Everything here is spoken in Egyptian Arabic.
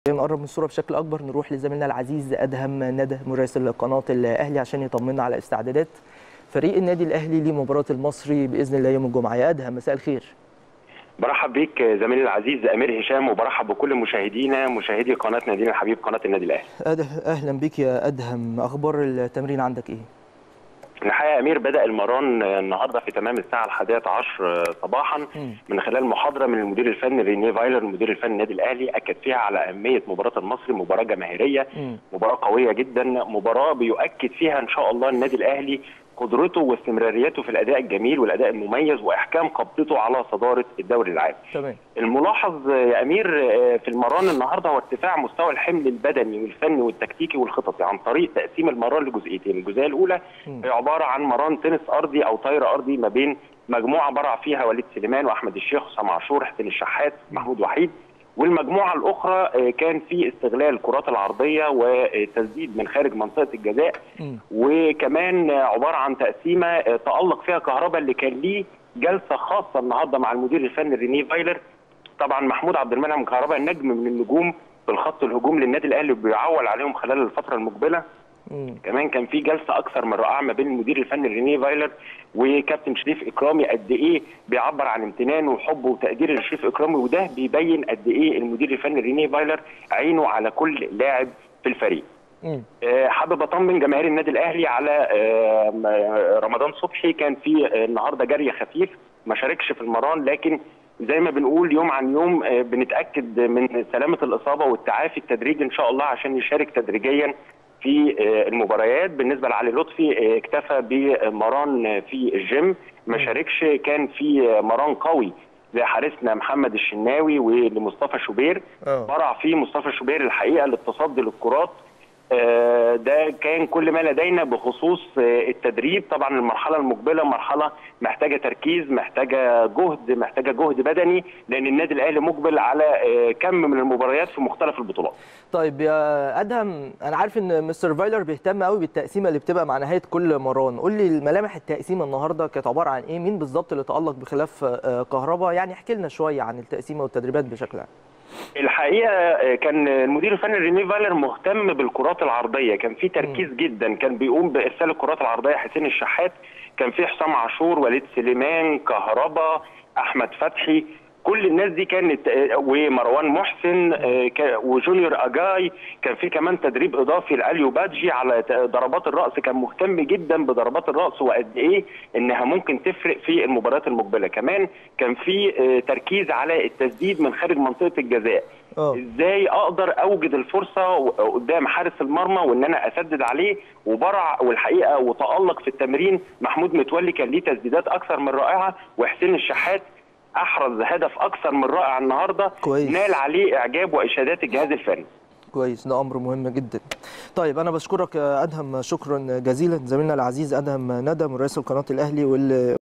نقرب من الصوره بشكل اكبر نروح لزميلنا العزيز ادهم ندى مراسل قناه الاهلي عشان يطمنا على استعدادات فريق النادي الاهلي لمباراه المصري باذن الله يوم الجمعه يا ادهم مساء الخير برحب بيك زميلي العزيز امير هشام وبرحب بكل مشاهدينا مشاهدي قناه نادينا الحبيب قناه النادي الاهلي اهلا بك يا ادهم اخبار التمرين عندك ايه الحقيقه امير بدا المران النهارده في تمام الساعه الحادية عشر صباحا من خلال محاضره من المدير الفني ريني فايلر المدير الفني النادي الاهلي اكد فيها على اهميه مباراه المصري مباراه جماهيريه مباراه قويه جدا مباراه بيؤكد فيها ان شاء الله النادي الاهلي قدرته واستمراريته في الاداء الجميل والاداء المميز واحكام قبضته على صداره الدوري العام. تمام. الملاحظ يا امير في المران النهارده هو ارتفاع مستوى الحمل البدني والفني والتكتيكي والخططي عن طريق تقسيم المران لجزئيتين، الجزئيه الاولى هي عباره عن مران تنس ارضي او طايره ارضي ما بين مجموعه برع فيها وليد سليمان واحمد الشيخ وسام عاشور حسين الشحات محمود وحيد والمجموعه الاخرى كان في استغلال الكرات العرضيه وتسديد من خارج منطقه الجزاء وكمان عباره عن تقسيمه تالق فيها كهربا اللي كان ليه جلسه خاصه النهارده مع المدير الفني ريني فايلر طبعا محمود عبد المنعم كهربا نجم من النجوم في الخط الهجوم للنادي الاهلي وبيعول عليهم خلال الفتره المقبله مم. كمان كان في جلسه اكثر من رائعه ما بين المدير الفني ريني فايلر وكابتن شريف اكرامي قد ايه بيعبر عن امتنانه وحبه وتقديره لشريف اكرامي وده بيبين قد ايه المدير الفني ريني فايلر عينه على كل لاعب في الفريق. آه حابب اطمن جماهير النادي الاهلي على آه رمضان صبحي كان في النهارده جري خفيف ما شاركش في المران لكن زي ما بنقول يوم عن يوم آه بنتاكد من سلامه الاصابه والتعافي التدريجي ان شاء الله عشان يشارك تدريجيا في المباريات بالنسبه لعلي لطفي اكتفى بمران في الجيم ما شاركش كان في مران قوي لحارسنا محمد الشناوي ولمصطفى شوبير برع فيه مصطفى شوبير الحقيقه للتصدي للكرات ده كان كل ما لدينا بخصوص التدريب طبعا المرحله المقبله مرحله محتاجه تركيز محتاجه جهد محتاجه جهد بدني لان النادي الاهلي مقبل على كم من المباريات في مختلف البطولات طيب يا ادهم انا عارف ان مستر فايلر بيهتم قوي بالتقسيمه اللي بتبقى مع نهايه كل مران قول لي الملامح التقسيمه النهارده كانت عباره عن ايه مين بالظبط اللي تالق بخلاف كهربا يعني احكي لنا شويه عن التقسيمه والتدريبات بشكل عام الحقيقه كان المدير الفني ريني فالر مهتم بالكرات العرضيه كان في تركيز م. جدا كان بيقوم بارسال الكرات العرضيه حسين الشحات كان في حسام عاشور وليد سليمان كهربا احمد فتحي كل الناس دي كانت ومروان محسن وجونيور اجاي كان في كمان تدريب اضافي لاليو بادجي على ضربات الراس كان مهتم جدا بضربات الراس وقد ايه انها ممكن تفرق في المباريات المقبله كمان كان في تركيز على التسديد من خارج منطقه الجزاء أوه. ازاي اقدر اوجد الفرصه قدام حارس المرمى وان انا اسدد عليه وبرع والحقيقه وتالق في التمرين محمود متولي كان ليه تسديدات اكثر من رائعه وحسين الشحات احرز هدف اكثر من رائع النهارده كويس. نال عليه اعجاب واشادات الجهاز الفني كويس ده امر مهم جدا طيب انا بشكرك يا ادهم شكرا جزيلا زميلنا العزيز ادهم ندى مراسل قناه الاهلي واللي